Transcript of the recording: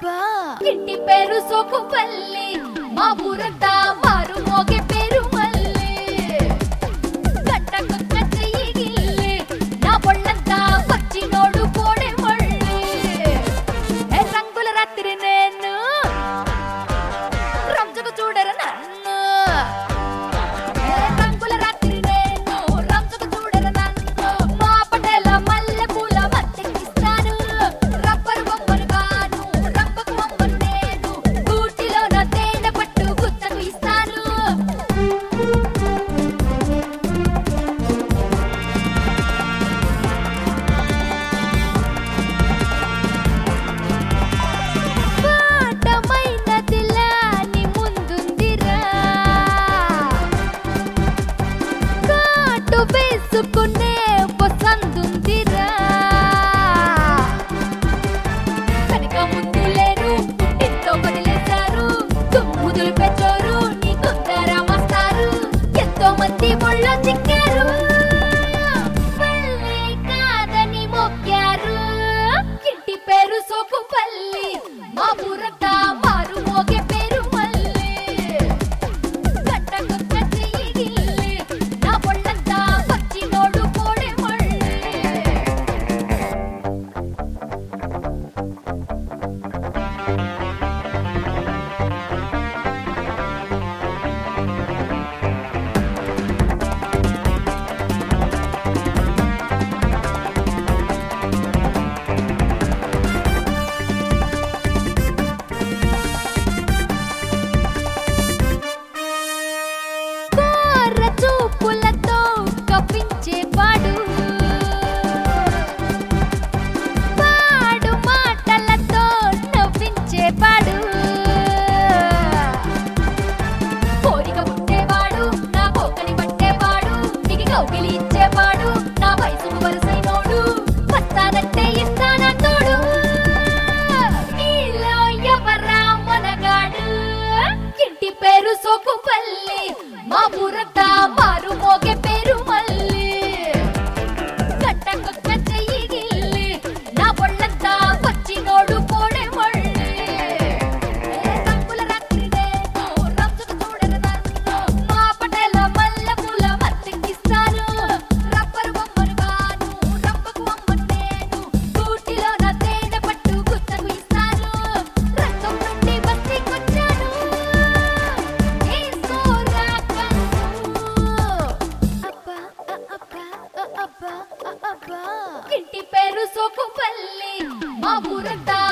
అబ్బా ఇంటి పేరు సోకుపల్లి మా ఊరంతా మారు మోగే పేరు మల్లి గంటకొక్క చెయ్యి గిల్లి నా ఒళ్ళంతా వచ్చినోడు కోడే మళ్ళీ ఏ రంగుల రాత్రి నేను రంజకు చూడర నన్ను ఏ రంగుల రాత్రి నేను రంజకు చూడర నన్ను మా పటేల మల్లె పూల మత్తెక్కిస్తాను రబ్బరు బొమ్మను గాను రంపకు బొమ్మను నేను గూటిలో నా తేనె పట్టు గుత్తకు ఇస్తాను పాఠమైనదిలా నీ ముందుందిరా కాటు వేసుకునే వసందుందిరా కనుక ముందు లేరు ఇంట్లో వదిలేశారు తుమ్ముదులు పెంచోరు నీ కొందరా మస్తారు ఎంతో మంది ముళ్ళ చిక్కారు పల్లె కాదని మొక్కారు ఇంటి పేరు సోకుపల్లి మా ఊరంతా మారు మోగే పేరు మల్లి గంటకొక్క చెయ్యి గిల్లి నా ఒళ్ళంతా వచ్చినోడు కోడే మళ్ళీ కోర చూపులతో కప్పించేవాడు పాడు మాటలతో నవ్వించేవాడు కోరిక పుట్టేవాడు నా కోకని పట్టేవాడు నీకు కౌగిలి ఇచ్చేవాడు నా వయసుకు వరసైనోడు వస్తానంటే ఇస్తానా తోడు నీలో ఎవరా మనగాడు ఇంటి పేరు సోకుపల్లి మా ఊరంతా మారు మోగే పేరు మల్లి గంటకొక్క చెయ్యి గిల్లి నా ఒళ్ళంతా వచ్చినోడు కోడే మళ్ళీ రంగుల రాత్రి నేను రంజుకు చూడను నన్ను మా పటేల మల్లె పూల మత్తెక్కిస్తాను రబ్బరు బొమ్మను గాను రంపకు బొమ్మను నేను గూటిలో నా తేనె పట్టు గుత్తకు ఇస్తాను రంగం నుండి బస్తికొచ్చాను ఏసుకోరా కన్ను అబ్బా అబ్బా అబ్బా అబ్బా ఇంటి పేరు సోకుపల్లి మా ఊరంతా